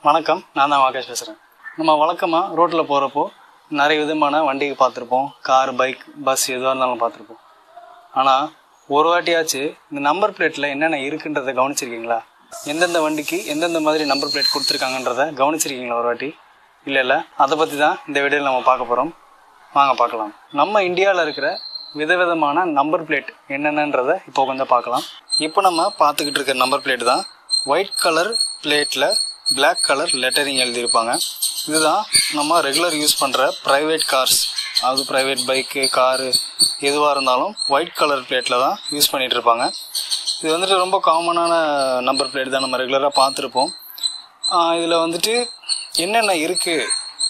வணக்கம் நான் தான் வாகேஷ் பேசுகிறேன் நம்ம வழக்கமாக ரோட்டில் போகிறப்போ நிறைய விதமான வண்டிக்கு பார்த்துருப்போம் கார் பைக் பஸ் எதுவாக இருந்தாலும் பார்த்துருப்போம் ஆனால் ஒரு வாட்டியாச்சு இந்த நம்பர் பிளேட்டில் என்னென்ன இருக்குன்றதை கவனிச்சிருக்கீங்களா எந்தெந்த வண்டிக்கு எந்தெந்த மாதிரி நம்பர் பிளேட் கொடுத்துருக்காங்கன்றத கவனிச்சிருக்கீங்களா ஒரு வாட்டி இல்லை இல்லை அதை பற்றி தான் இந்த வீடியோவில் நம்ம பார்க்க போகிறோம் வாங்க பார்க்கலாம் நம்ம இந்தியாவில் இருக்கிற விதவிதமான நம்பர் பிளேட் என்னென்னன்றதை இப்போ கொஞ்சம் பார்க்கலாம் இப்போ நம்ம பார்த்துக்கிட்டு இருக்கிற நம்பர் பிளேட் தான் ஒயிட் கலர் பிளேட்டில் Black கலர் லெட்டரிங் எழுதியிருப்பாங்க இதுதான் நம்ம ரெகுலர் யூஸ் பண்ணுற ப்ரைவேட் கார்ஸ் அது ப்ரைவேட் பைக்கு காரு எதுவாக இருந்தாலும் ஒயிட் கலர் பிளேட்டில் தான் யூஸ் பண்ணிகிட்டு இருப்பாங்க இது வந்துட்டு ரொம்ப காமனான நம்பர் பிளேட் தான் நம்ம ரெகுலராக பார்த்துருப்போம் இதில் வந்துட்டு என்னென்ன இருக்குது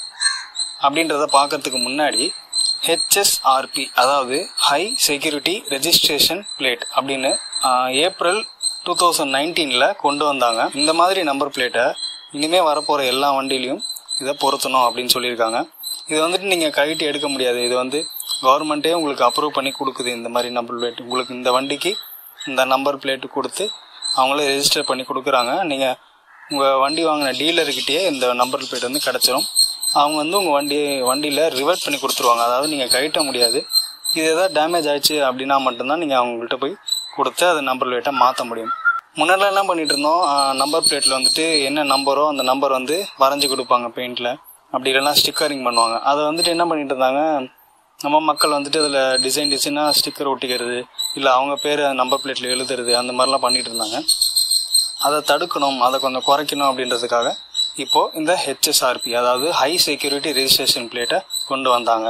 அப்படின்றத பார்க்கறதுக்கு முன்னாடி ஹெச்எஸ்ஆர்பி அதாவது ஹை செக்யூரிட்டி ரெஜிஸ்ட்ரேஷன் பிளேட் அப்படின்னு ஆஹ், ஏப்ரல் டூ தௌசண்ட் நைன்டீனில் கொண்டு வந்தாங்க இந்த மாதிரி நம்பர் பிளேட்டை இனிமேல் வரப்போகிற எல்லா வண்டியிலையும் இதை பொருத்தணும் அப்படின்னு சொல்லியிருக்காங்க இது வந்துட்டு நீங்கள் கழட்டி எடுக்க முடியாது இது வந்து கவர்மெண்ட்டே உங்களுக்கு அப்ரூவ் பண்ணி கொடுக்குது இந்த மாதிரி நம்பர் பிளேட் உங்களுக்கு இந்த வண்டிக்கு இந்த நம்பர் பிளேட்டு கொடுத்து அவங்களே ரெஜிஸ்டர் பண்ணி கொடுக்குறாங்க நீங்கள் உங்கள் வண்டி வாங்கின டீலர்கிட்டயே இந்த நம்பர் பிளேட் வந்து கிடச்சிரும் அவங்க வந்து உங்கள் வண்டி வண்டியில் ரிவர்ட் பண்ணி கொடுத்துருவாங்க அதாவது நீங்கள் கழட்ட முடியாது இது எதாவது டேமேஜ் ஆயிடுச்சு அப்படின்னா மட்டும்தான் நீங்கள் அவங்கள்ட்ட போய் கொடுத்து அது நம்பர் பிளேட்டை மாற்ற முடியும் முன்னாடிலாம் என்ன பண்ணிட்டு இருந்தோம் நம்பர் பிளேட்டில் வந்துட்டு என்ன நம்பரோ அந்த நம்பர் வந்து வரைஞ்சி கொடுப்பாங்க பெயிண்டில் அப்படி இல்லைன்னா ஸ்டிக்கரிங் பண்ணுவாங்க அதை வந்துட்டு என்ன பண்ணிட்டு இருந்தாங்க நம்ம மக்கள் வந்துட்டு அதில் டிசைன் டிசைனாக ஸ்டிக்கர் ஒட்டிக்கிறது இல்லை அவங்க பேர் நம்பர் பிளேட்டில் எழுதுறது அந்த மாதிரிலாம் பண்ணிட்டு இருந்தாங்க அதை தடுக்கணும் அதை கொஞ்சம் குறைக்கணும் அப்படின்றதுக்காக இப்போது இந்த ஹெச்எஸ்ஆர்பி அதாவது ஹை செக்யூரிட்டி ரெஜிஸ்ட்ரேஷன் பிளேட்டை கொண்டு வந்தாங்க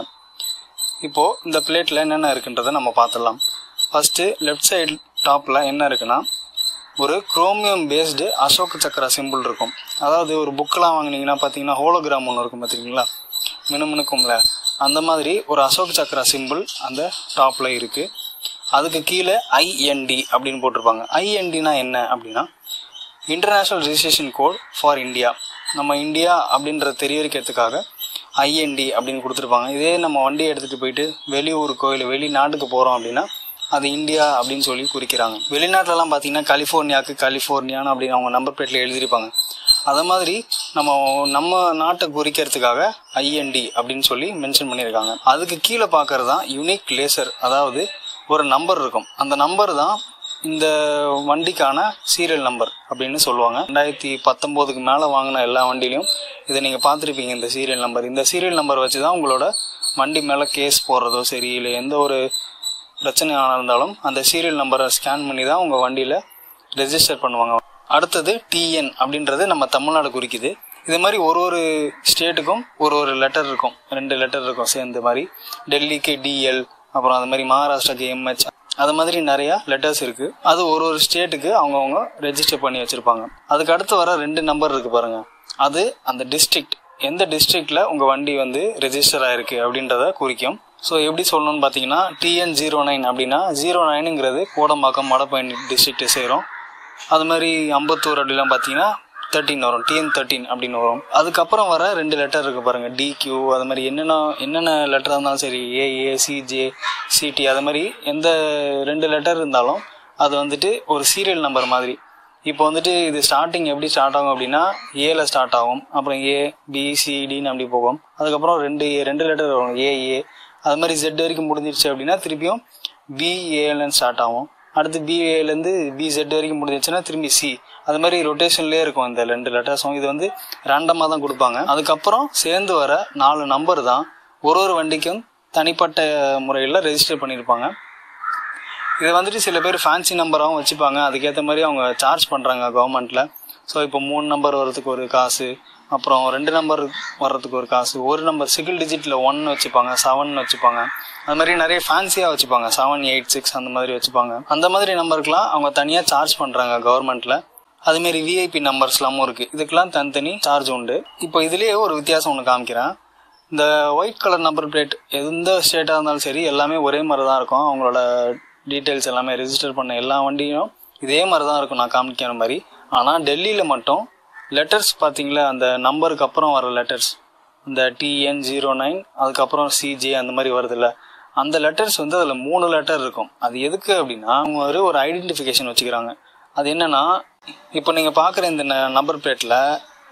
இப்போது இந்த பிளேட்டில் என்னென்ன இருக்குன்றதை நம்ம பார்த்துடலாம் ஃபஸ்ட்டு லெஃப்ட் சைடு டாப்பில் என்ன இருக்குன்னா ஒரு chromium based Ashok Chakra symbol இருக்கும் அதாவது ஒரு புக்கெலாம் வாங்குனீங்கன்னா பார்த்தீங்கன்னா ஹோலோகிராம் ஒன்று இருக்கும் பார்த்துருக்கீங்களா மினுமினுக்கும்ல அந்த மாதிரி ஒரு அசோக் சக்கரா சிம்பிள் அந்த டாப்பில் இருக்குது அதுக்கு கீழே ஐஎன்டி அப்படின்னு போட்டிருப்பாங்க ஐஎன்டினா என்ன அப்படின்னா international registration code for India நம்ம இந்தியா அப்படின்றத தெரியறதுக்காக ஐஎன்டி அப்படின்னு கொடுத்துருப்பாங்க இதே நம்ம வண்டியை எடுத்துகிட்டு போயிட்டு வெளியூருக்கோ இல்லை வெளிநாட்டுக்கு போகிறோம் அப்படின்னா அது இந்தியா அப்படின்னு சொல்லி குறிக்கிறாங்க வெளிநாட்டிலலாம் பார்த்தீங்கன்னா கலிஃபோர்னியாவுக்கு கலிஃபோர்னியான்னு அப்படின்னு அவங்க நம்பர் பிளேட்டில் எழுதியிருப்பாங்க அதை மாதிரி நம்ம நம்ம நாட்டை குறிக்கிறதுக்காக ஐஎன்டி அப்படின்னு சொல்லி மென்ஷன் பண்ணியிருக்காங்க அதுக்கு கீழே பார்க்கறது தான் யூனிக் லேசர் அதாவது ஒரு நம்பர் இருக்கும் அந்த நம்பர் தான் இந்த வண்டிக்கான சீரியல் நம்பர் அப்படின்னு சொல்லுவாங்க ரெண்டாயிரத்தி பத்தொம்போதுக்கு மேலே வாங்கின எல்லா வண்டிலையும் இதை நீங்கள் பார்த்துருப்பீங்க இந்த சீரியல் நம்பர் இந்த சீரியல் நம்பர் வச்சு தான் உங்களோட வண்டி மேலே கேஸ் போடுறதோ சரி இல்லை எந்த ஒரு பிரச்சனை இருந்தாலும் அந்த சீரியல் நம்பரை ஸ்கேன் பண்ணி தான் உங்கள் வண்டியில் ரெஜிஸ்டர் பண்ணுவாங்க அடுத்தது டிஎன் அப்படின்றது நம்ம தமிழ்நாடு குறிக்குது இது மாதிரி ஒரு ஒரு ஸ்டேட்டுக்கும் ஒரு ஒரு லெட்டர் இருக்கும் ரெண்டு லெட்டர் இருக்கும் சேர்ந்த மாதிரி டெல்லிக்கு டிஎல் அப்புறம் அது மாதிரி மகாராஷ்டிராக்கு எம்ஹெச் அது மாதிரி நிறைய லெட்டர்ஸ் இருக்கு அது ஒரு ஒரு ஸ்டேட்டுக்கு அவங்கவுங்க ரெஜிஸ்டர் பண்ணி வச்சிருப்பாங்க அதுக்கு அடுத்து வர ரெண்டு நம்பர் இருக்கு பாருங்க அது அந்த டிஸ்ட்ரிக்ட் எந்த டிஸ்ட்ரிக்ட்ல உங்க வண்டி வந்து ரெஜிஸ்டர் ஆயிருக்கு அப்படின்றத குறிக்கும் ஸோ எப்படி சொல்லணும்னு பார்த்தீங்கன்னா டிஎன் ஜீரோ நைன் அப்படின்னா ஜீரோ நைனுங்கிறது கோடம்பாக்கம் மடப்பயணி டிஸ்ட்ரிக்ட்டை சேரும் அது மாதிரி அம்பத்தூர் அப்படிலாம் பார்த்தீங்கன்னா தேர்ட்டின் வரும் டிஎன் தேர்ட்டின் அப்படின்னு வரும் அதுக்கப்புறம் வர ரெண்டு லெட்டர் இருக்கு பாருங்க டிக்யூ அது மாதிரி என்னென்ன என்னென்ன லெட்டர் இருந்தாலும் சரி ஏஏ சிஜே சிடி அது மாதிரி எந்த ரெண்டு லெட்டர் இருந்தாலும் அது வந்துட்டு ஒரு சீரியல் நம்பர் மாதிரி இப்போ வந்துட்டு இது ஸ்டார்டிங் எப்படி ஸ்டார்ட் ஆகும் அப்படின்னா ஏல ஸ்டார்ட் ஆகும் அப்புறம் ஏ பி சிடின்னு அப்படி போகும் அதுக்கப்புறம் ரெண்டு ஏ ரெண்டு லெட்டர் வரும் ஏஏ அது மாதிரி ஜெட் வரைக்கும் முடிஞ்சிருச்சு அப்படின்னா திருப்பியும் பிஏலன்னு ஸ்டார்ட் ஆகும் அடுத்து பிஏலேருந்து பிசெட் வரைக்கும் முடிஞ்சிச்சுன்னா திரும்பி சி அது மாதிரி ரொட்டேஷன்லேயே இருக்கும் இந்த ரெண்டு லெட்டர்ஸும் இது வந்து ரேண்டமாக தான் கொடுப்பாங்க அதுக்கப்புறம் சேர்ந்து வர நாலு நம்பர் தான் ஒரு ஒரு வண்டிக்கும் தனிப்பட்ட முறையில் ரெஜிஸ்டர் பண்ணியிருப்பாங்க இதை வந்துட்டு சில பேர் ஃபேன்சி நம்பராகவும் வச்சுப்பாங்க அதுக்கேற்ற மாதிரி அவங்க சார்ஜ் பண்ணுறாங்க கவர்மெண்ட்டில் ஸோ இப்போ மூணு நம்பர் வர்றதுக்கு ஒரு காசு அப்புறம் ரெண்டு நம்பர் வர்றதுக்கு ஒரு காசு ஒரு நம்பர் சிங்கிள் டிஜிட்டில் ஒன் வச்சுப்பாங்க செவன் வச்சுப்பாங்க அது மாதிரி நிறைய ஃபேன்சியாக வச்சுப்பாங்க செவன் எயிட் சிக்ஸ் அந்த மாதிரி வச்சுப்பாங்க அந்த மாதிரி நம்பருக்குலாம் அவங்க தனியாக சார்ஜ் பண்ணுறாங்க கவர்மெண்ட்டில் அதுமாரி விஐபி நம்பர்ஸ்லாமும் இருக்குது இதுக்கெல்லாம் தனித்தனி சார்ஜ் உண்டு இப்போ இதுலேயே ஒரு வித்தியாசம் ஒன்று காமிக்கிறேன் இந்த ஒயிட் கலர் நம்பர் பிளேட் எந்த ஸ்டேட்டாக இருந்தாலும் சரி எல்லாமே ஒரே மாதிரி தான் இருக்கும் அவங்களோட டீட்டெயில்ஸ் எல்லாமே ரெஜிஸ்டர் பண்ண எல்லா வண்டியும் இதே மாதிரி தான் இருக்கும் நான் காமிக்கிற மாதிரி ஆனால் டெல்லியில் மட்டும் லெட்டர்ஸ் பார்த்தீங்களா அந்த நம்பருக்கு அப்புறம் வர லெட்டர்ஸ் இந்த டிஎன் ஜீரோ நைன் அதுக்கப்புறம் சிஜே அந்த மாதிரி வருதுல்ல அந்த லெட்டர்ஸ் வந்து அதில் மூணு லெட்டர் இருக்கும் அது எதுக்கு அப்படின்னா அவங்க ஒரு ஒரு ஐடென்டிஃபிகேஷன் வச்சுக்கிறாங்க அது என்னன்னா இப்போ நீங்கள் பார்க்குற இந்த நம்பர் பிளேட்டில்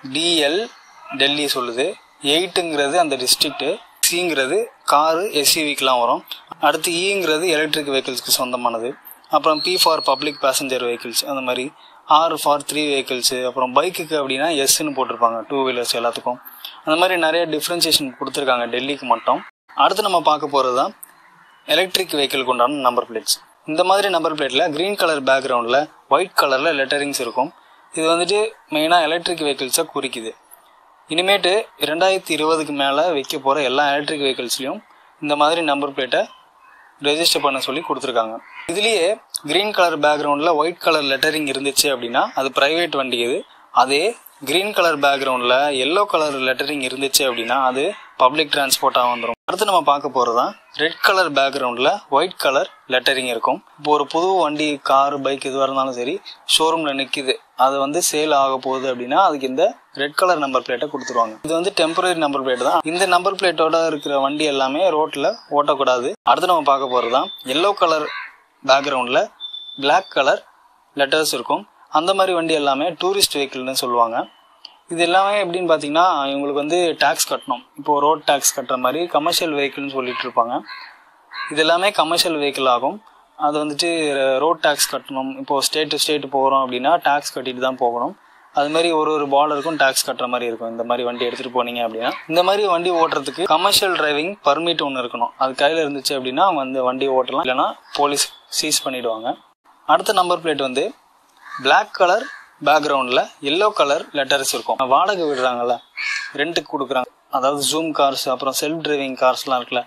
டிஎல் டெல்லி சொல்லுது எயிட்டுங்கிறது அந்த டிஸ்ட்ரிக்ட்டு சிங்கிறது காரு எஸ்யூவிக்கெலாம் வரும் அடுத்து இங்கிறது எலக்ட்ரிக் வெஹிக்கிள்ஸ்க்கு சொந்தமானது அப்புறம் B for public passenger vehicles அந்த மாதிரி ஆர் ஃபார் த்ரீ வெஹிக்கிள்ஸு அப்புறம் பைக்குக்கு அப்படின்னா எஸ்ன்னு போட்டிருப்பாங்க டூ வீலர்ஸ் எல்லாத்துக்கும் அந்த மாதிரி நிறைய டிஃப்ரென்சியேஷன் கொடுத்துருக்காங்க டெல்லிக்கு மட்டும் அடுத்து நம்ம பார்க்க போகிறது தான் எலக்ட்ரிக் வெஹிக்கிளுக்கு உண்டான நம்பர் பிளேட்ஸ் இந்த மாதிரி நம்பர் பிளேட்டில் க்ரீன் கலர் பேக்ரவுண்டில் ஒயிட் கலரில் லெட்டரிங்ஸ் இருக்கும் இது வந்துட்டு மெயினாக எலக்ட்ரிக் வெஹிக்கிள்ஸை குறிக்குது இனிமேட்டு ரெண்டாயிரத்தி இருபதுக்கு மேலே வைக்க போகிற எல்லா எலக்ட்ரிக் வெஹிக்கிள்ஸ்லையும் இந்த மாதிரி நம்பர் பிளேட்டை ரெஜிஸ்டர் பண்ண சொல்லி கொடுத்துருக்காங்க இதுலேயே க்ரீன் கலர் பேக்ரவுண்டில் ஒயிட் கலர் லெட்டரிங் இருந்துச்சு அப்படின்னா அது ப்ரைவேட் வண்டி இது அதே க்ரீன் கலர் பேக்ரவுண்டில் எல்லோ கலர் லெட்டரிங் இருந்துச்சு அப்படின்னா அது பப்ளிக் டிரான்ஸ்போர்ட்டாக வந்துடும் அடுத்து நம்ம பார்க்க போகிறது தான் ரெட் கலர் பேக்ரவுண்டில் ஒயிட் கலர் லெட்டரிங் இருக்கும் இப்போ ஒரு புது வண்டி கார் பைக் எதுவாக இருந்தாலும் சரி ஷோரூமில் நிற்கிது அது வந்து சேல் ஆக போகுது அப்படின்னா அதுக்கு இந்த ரெட் கலர் நம்பர் பிளேட்டை கொடுத்துருவாங்க இது வந்து டெம்பரரி நம்பர் பிளேட் தான் இந்த நம்பர் பிளேட்டோட இருக்கிற வண்டி எல்லாமே ரோட்டில் ஓட்டக்கூடாது அடுத்து நம்ம பார்க்க போகிறது தான் எல்லோ கலர் பேக்ரவுண்டில் Black கலர் லெட்டர்ஸ் இருக்கும் அந்த மாதிரி வண்டி எல்லாமே டூரிஸ்ட் வெஹிக்கிள்னு சொல்லுவாங்க இது எல்லாமே எப்படின்னு பார்த்தீங்கன்னா இவங்களுக்கு வந்து டேக்ஸ் கட்டணும் இப்போ ரோட் டேக்ஸ் கட்டுற மாதிரி கமர்ஷியல் வெஹிக்கிள்னு சொல்லிட்டு இருப்பாங்க இது எல்லாமே கமர்ஷியல் வெஹிக்கிள் ஆகும் அது வந்துட்டு ரோட் டேக்ஸ் கட்டணும் இப்போ ஸ்டேட் டு ஸ்டேட் போகிறோம் அப்படின்னா டேக்ஸ் கட்டிட்டு தான் போகணும் அது மாதிரி ஒரு ஒரு பார்டருக்கும் டேக்ஸ் கட்டுற மாதிரி இருக்கும் இந்த மாதிரி வண்டி எடுத்துகிட்டு போனீங்க அப்படின்னா இந்த மாதிரி வண்டி ஓட்டுறதுக்கு கமர்ஷியல் டிரைவிங் பர்மிட் ஒன்று இருக்கணும் அது கையில் இருந்துச்சு அப்படின்னா அவங்க அந்த வண்டி ஓட்டலாம் இல்லைன்னா போலீஸ் சீஸ் பண்ணிடுவாங்க அடுத்த நம்பர் பிளேட் வந்து Black கலர் பேக்ரவுண்டில் எல்லோ கலர் லெட்டர்ஸ் இருக்கும் வாடகை விடுறாங்கல்ல ரெண்ட்டுக்கு கொடுக்குறாங்க அதாவது ஜூம் கார்ஸ் அப்புறம் செல்ஃப் டிரைவிங் கார்ஸ்லாம் இருக்குல்ல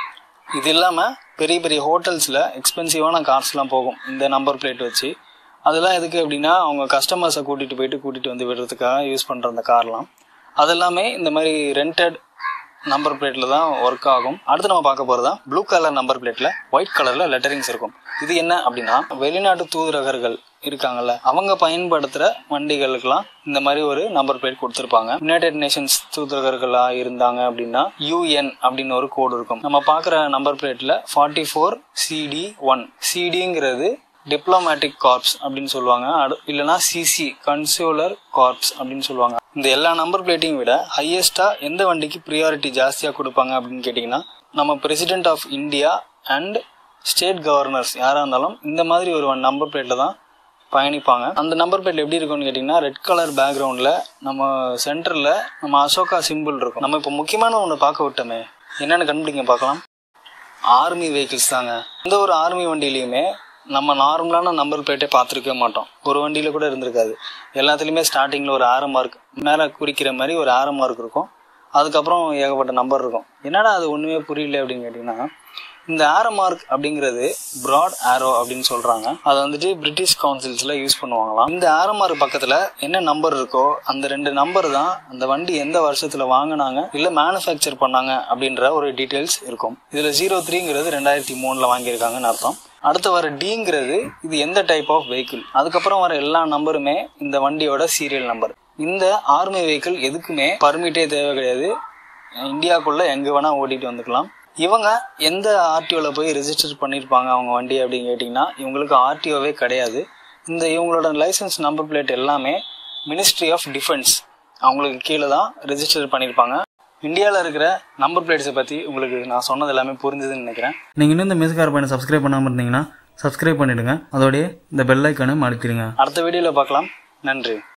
இது இல்லாமல் பெரிய பெரிய ஹோட்டல்ஸில் எக்ஸ்பென்சிவான கார்ஸ்லாம் போகும் இந்த நம்பர் பிளேட் வச்சு அதெல்லாம் எதுக்கு அப்படின்னா அவங்க கஸ்டமர்ஸை கூட்டிகிட்டு போயிட்டு கூட்டிகிட்டு வந்து விடுறதுக்காக யூஸ் பண்ணுற அந்த கார்லாம் அதெல்லாமே இந்த மாதிரி ரெண்டட் நம்பர் பிளேட்டில் தான் ஒர்க் ஆகும் அடுத்து நம்ம பார்க்க போகிறது தான் ப்ளூ கலர் நம்பர் பிளேட்டில் ஒயிட் கலரில் லெட்டரிங்ஸ் இருக்கும் இது என்ன அப்படின்னா வெளிநாட்டு தூதரகர்கள் இருக்காங்கல்ல அவங்க பயன்படுத்துகிற வண்டிகளுக்கெல்லாம் இந்த மாதிரி ஒரு நம்பர் பிளேட் கொடுத்துருப்பாங்க யுனைடெட் நேஷன்ஸ் தூதரகர்களாக இருந்தாங்க அப்படின்னா யூஎன் அப்படின்னு ஒரு கோடு இருக்கும் நம்ம பார்க்குற நம்பர் பிளேட்டில் ஃபார்ட்டி ஃபோர் சிடி ஒன் சிடிங்கிறது டிப்ளமேட்டிக் கார்ப்ஸ் அப்படின்னு சொல்லுவாங்க அடு இல்லைனா சிசி கன்சூலர் கார்ப்ஸ் அப்படின்னு சொல்லுவாங்க இந்த எல்லா நம்பர் பிளேட்டையும் விட ஹையஸ்டா எந்த வண்டிக்கு ப்ரியாரிட்டி ஜாஸ்தியாக கொடுப்பாங்க அப்படின்னு கேட்டிங்கன்னா நம்ம president of India and state governors யாராக இருந்தாலும் இந்த மாதிரி ஒரு நம்பர் பிளேட்டில் தான் பயணிப்பாங்க அந்த நம்பர் பிளேட் எப்படி இருக்கும்னு கேட்டிங்கன்னா ரெட் கலர் பேக்ரவுண்டில் நம்ம சென்டரில் நம்ம அசோகா சிம்பிள் இருக்கும் நம்ம இப்போ முக்கியமான ஒன்று பார்க்க விட்டோமே என்னென்னு கண்டுபிடிங்க பார்க்கலாம் ஆர்மி வெஹிக்கிள்ஸ் தாங்க எந்த ஒரு ஆர்மி வண்டியிலையுமே நம்ம நார்மலான நம்பர் பிளேட்டே பார்த்துருக்கவே மாட்டோம் ஒரு வண்டியில் கூட இருந்திருக்காது எல்லாத்துலேயுமே ஸ்டார்டிங்கில் ஒரு ஆரம் மார்க் மேலே குறிக்கிற மாதிரி ஒரு ஆரம் மார்க் இருக்கும் அதுக்கப்புறம் ஏகப்பட்ட நம்பர் இருக்கும் என்னடா அது ஒன்றுமே புரியல அப்படின்னு கேட்டிங்கன்னா இந்த ஆரோ மார்க் அப்படிங்கிறது ப்ராட் ஆரோ அப்படின்னு சொல்றாங்க அதை வந்துட்டு பிரிட்டிஷ் கவுன்சில்ஸ்ல யூஸ் பண்ணுவாங்களாம் இந்த ஆரோ மார்க் பக்கத்துல என்ன நம்பர் இருக்கோ அந்த ரெண்டு நம்பர் தான் அந்த வண்டி எந்த வருஷத்துல வாங்கினாங்க இல்ல மேனுஃபேக்சர் பண்ணாங்க அப்படின்ற ஒரு டீடைல்ஸ் இருக்கும் இதுல ஜீரோ த்ரீங்கிறது ரெண்டாயிரத்தி மூணுல வாங்கியிருக்காங்கன்னு அர்த்தம் அடுத்து வர டிங்கிறது இது எந்த டைப் ஆஃப் வெஹிக்கிள் அதுக்கப்புறம் வர எல்லா நம்பருமே இந்த வண்டியோட சீரியல் நம்பர் இந்த ஆர்மி வெஹிக்கிள் எதுக்குமே பர்மிட்டே தேவை கிடையாது இந்தியாக்குள்ள எங்க வேணா ஓட்டிட்டு வந்துக்கலாம் இவங்க எந்த ஆர்டிஓவில் போய் ரெஜிஸ்டர் பண்ணியிருப்பாங்க அவங்க வண்டி அப்படின்னு கேட்டிங்கன்னா இவங்களுக்கு ஆர்டிஓவே கிடையாது இந்த இவங்களோட லைசன்ஸ் நம்பர் பிளேட் எல்லாமே மினிஸ்ட்ரி ஆஃப் டிஃபென்ஸ் அவங்களுக்கு கீழே தான் ரெஜிஸ்டர் பண்ணியிருப்பாங்க இந்தியாவில் இருக்கிற நம்பர் பிளேட்ஸை பற்றி உங்களுக்கு நான் சொன்னது எல்லாமே புரிஞ்சுதுன்னு நினைக்கிறேன் நீங்கள் இன்னும் இந்த மியூசிக் பையனை சப்ஸ்கிரைப் பண்ணாமல் இருந்தீங்கன்னா சப்ஸ்கிரைப் பண்ணிடுங்க அதோடய இந்த பெல் ஐக்கானும் அழுத்திடுங்க அடுத்த வீடியோவில் பார்க்கலாம் நன்றி